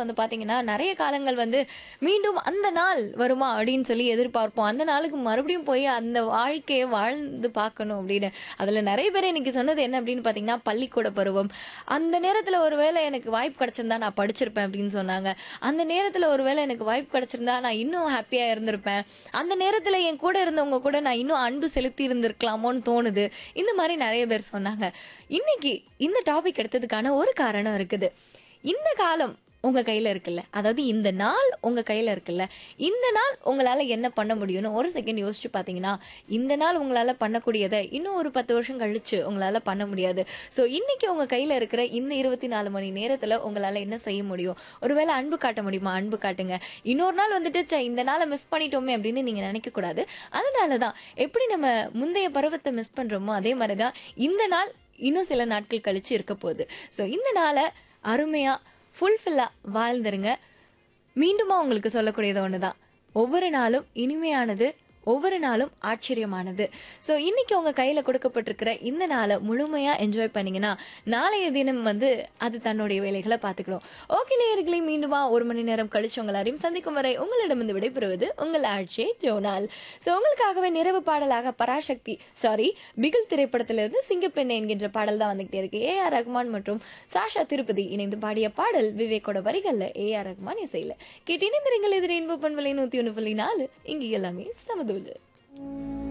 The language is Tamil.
வந்து பாத்தீங்கன்னா நிறைய காலங்கள் வந்து மீண்டும் அந்த நாள் வருமா அப்படின்னு சொல்லி எதிர்பார்ப்போம் அந்த நாளுக்கு மறுபடியும் போய் அந்த வாழ்க்கையை வாழ்ந்து பார்க்கணும் அப்படின்னு அதுல நிறைய பேர் இன்னைக்கு சொன்னது என்ன அப்படின்னு பாத்தீங்கன்னா பள்ளிக்கூட பருவம் அந்த நேரத்துல ஒருவேளை எனக்கு வாய்ப்பு கிடைச்சிருந்தா நான் படிச்சிருப்பேன் அப்படின்னு சொன்னாங்க அந்த நேரத்துல ஒருவேளை எனக்கு வாய்ப்பு கிடைச்சிருந்தா நான் இன்னும் ஹாப்பியா இருந்திருப்பேன் அந்த நேரத்துல என் கூட இருந்தவங்க கூட நான் இன்னும் அன்பு செலுத்தி இருந்திருக்கலாமோன்னு தோணுது இந்த மாதிரி நிறைய பேர் சொன்னாங்க இன்னைக்கு இந்த டாபிக் எடுத்ததுக்கான ஒரு காரணம் இருக்குது இந்த காலம் உங்க கையில இருக்குல்ல அதாவது இந்த நாள் உங்க கையில இருக்குல்ல இந்த நாள் உங்களால என்ன பண்ண முடியும்னு ஒரு செகண்ட் யோசிச்சு பாத்தீங்கன்னா இந்த நாள் உங்களால பண்ணக்கூடியதை இன்னும் ஒரு பத்து வருஷம் கழிச்சு உங்களால பண்ண முடியாது ஸோ இன்னைக்கு உங்க கையில இருக்கிற இந்த இருபத்தி நாலு மணி நேரத்துல உங்களால என்ன செய்ய முடியும் ஒருவேளை அன்பு காட்ட முடியுமா அன்பு காட்டுங்க இன்னொரு நாள் வந்துட்டு ச்சே, இந்த நாளை மிஸ் பண்ணிட்டோமே அப்படின்னு நீங்க நினைக்க கூடாது அதனாலதான் எப்படி நம்ம முந்தைய பருவத்தை மிஸ் பண்றோமோ அதே மாதிரிதான் இந்த நாள் இன்னும் சில நாட்கள் கழிச்சு இருக்க போகுது ஸோ இந்த நாளை அருமையா ஃபுல்ஃபில்லா வாழ்ந்துருங்க மீண்டுமா உங்களுக்கு சொல்லக்கூடியது ஒண்ணுதான் ஒவ்வொரு நாளும் இனிமையானது ஒவ்வொரு நாளும் ஆச்சரியமானது ஸோ இன்னைக்கு உங்க கையில கொடுக்கப்பட்டிருக்கிற இந்த நாளை முழுமையா என்ஜாய் பண்ணீங்கன்னா நாளைய தினம் வந்து அது தன்னுடைய வேலைகளை பார்த்துக்கணும் ஓகே நேயர்களே மீண்டுமா ஒரு மணி நேரம் கழிச்சு உங்கள் எல்லாரையும் சந்திக்கும் வரை உங்களிடமிருந்து விடைபெறுவது உங்கள் ஆட்சி ஜோனால் ஸோ உங்களுக்காகவே நிறைவு பாடலாக பராசக்தி சாரி பிகில் திரைப்படத்திலிருந்து சிங்கப்பெண்ணை என்கின்ற பாடல் தான் வந்துகிட்டே இருக்கு ஏ ஆர் ரஹ்மான் மற்றும் சாஷா திருப்பதி இணைந்து பாடிய பாடல் விவேக்கோட வரிகள்ல ஏ ஆர் ரஹ்மான் இசையில கேட்டு இணைந்திருங்கள் எதிரே இன்ப பண்பலை நூத்தி ஒன்று புள்ளி நாலு இங்கு எல்லாமே சமதூலு